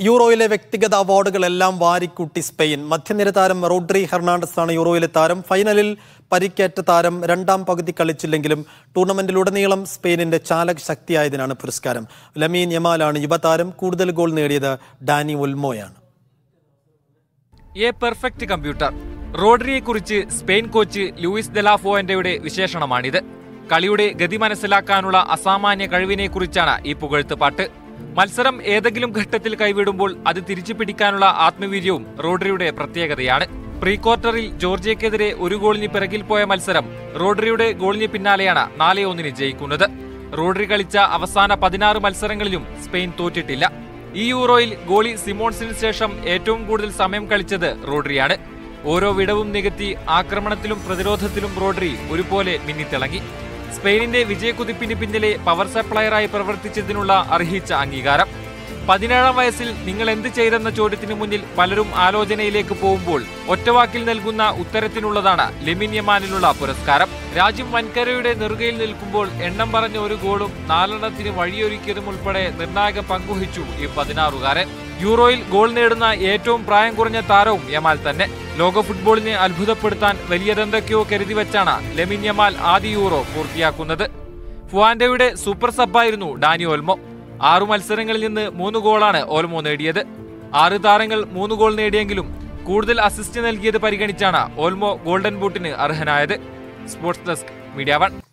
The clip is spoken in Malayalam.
യൂറോയിലെ വ്യക്തിഗത അവാർഡുകളെല്ലാം വാരിക്കൂട്ടി സ്പെയിൻ മധ്യനിര താരം റോഡ്രി ഹെർണാണ്ടസ് ആണ് യൂറോയിലെ താരം ഫൈനലിൽ പരിക്കേറ്റ താരം രണ്ടാം പകുതി കളിച്ചില്ലെങ്കിലും ടൂർണമെന്റിലുടനീളം സ്പെയിനിന്റെ ചാലക ശക്തിയായതിനാണ് പുരസ്കാരം ലമീൻ യമാലാണ് യുവതാരം കൂടുതൽ ഗോൾ നേടിയത് ഡാനി ഉൽമോയാണ് എ പെർഫെക്റ്റ് കമ്പ്യൂട്ടർ റോഡ്രിയെക്കുറിച്ച് സ്പെയിൻ കോച്ച് ലൂയിസ് ദെലാഫോയന്റെയുടെ വിശേഷണമാണിത് കളിയുടെ ഗതി മനസ്സിലാക്കാനുള്ള അസാമാന്യ കഴിവിനെക്കുറിച്ചാണ് ഈ പുകഴ്ത്ത് പാട്ട് മത്സരം ഏതെങ്കിലും ഘട്ടത്തിൽ കൈവിടുമ്പോൾ അത് തിരിച്ചു പിടിക്കാനുള്ള ആത്മവീര്യവും റോഡ്രിയുടെ പ്രത്യേകതയാണ് പ്രീ ക്വാർട്ടറിൽ ജോർജിയക്കെതിരെ ഒരു ഗോളിന് പിറകിൽ പോയ മത്സരം റോഡ്രിയുടെ ഗോളിന് പിന്നാലെയാണ് നാല് ഒന്നിന് ജയിക്കുന്നത് റോഡ്രി കളിച്ച അവസാന പതിനാറ് മത്സരങ്ങളിലും സ്പെയിൻ തോറ്റിട്ടില്ല ഈ യൂറോയിൽ ഗോളി സിമോൺസിന് ശേഷം ഏറ്റവും കൂടുതൽ സമയം കളിച്ചത് റോഡ്രിയാണ് ഓരോ വിടവും നികത്തി ആക്രമണത്തിലും പ്രതിരോധത്തിലും റോഡ്രി ഒരുപോലെ മിന്നിത്തിളങ്ങി സ്പെയിനിന്റെ വിജയക്കുതിപ്പിന് പിന്നിലെ പവർ സപ്ലയറായി പ്രവർത്തിച്ചതിനുള്ള അർഹിച്ച അംഗീകാരം പതിനേഴാം വയസ്സിൽ നിങ്ങൾ എന്ത് ചെയ്തെന്ന ചോദ്യത്തിന് മുന്നിൽ പലരും ആലോചനയിലേക്ക് പോകുമ്പോൾ ഒറ്റവാക്കിൽ നൽകുന്ന ഉത്തരത്തിനുള്ളതാണ് ലെമിൻ യമാനിലുള്ള പുരസ്കാരം രാജ്യം വൻകരയുടെ നെറുകയിൽ നിൽക്കുമ്പോൾ എണ്ണം പറഞ്ഞ ഒരു ഗോളും നാലെണ്ണത്തിന് വഴിയൊരുക്കിയതും ഉൾപ്പെടെ നിർണായക പങ്കുവഹിച്ചു ഈ പതിനാറുകാരൻ യൂറോയിൽ ഗോൾ നേടുന്ന ഏറ്റവും പ്രായം കുറഞ്ഞ താരവും യമാൽ തന്നെ ലോക ഫുട്ബോളിനെ അത്ഭുതപ്പെടുത്താൻ വലിയതെന്തൊക്കെയോ കരുതി വെച്ചാണ് ലെമിൻ യമാൽ ആദ്യ യൂറോ പൂർത്തിയാക്കുന്നത് ഫുവാൻഡയുടെ സൂപ്പർ സബ്ബായിരുന്നു ഡാനി ഓൽമോ ആറു മത്സരങ്ങളിൽ നിന്ന് മൂന്ന് ഗോളാണ് ഓൽമോ നേടിയത് ആറ് താരങ്ങൾ മൂന്ന് ഗോൾ നേടിയെങ്കിലും കൂടുതൽ അസിസ്റ്റ് നൽകിയത് പരിഗണിച്ചാണ് ഓൽമോ ഗോൾഡൻ ബൂട്ടിന് അർഹനായത് സ്പോർട്സ് ഡെസ്ക് മീഡിയ വൺ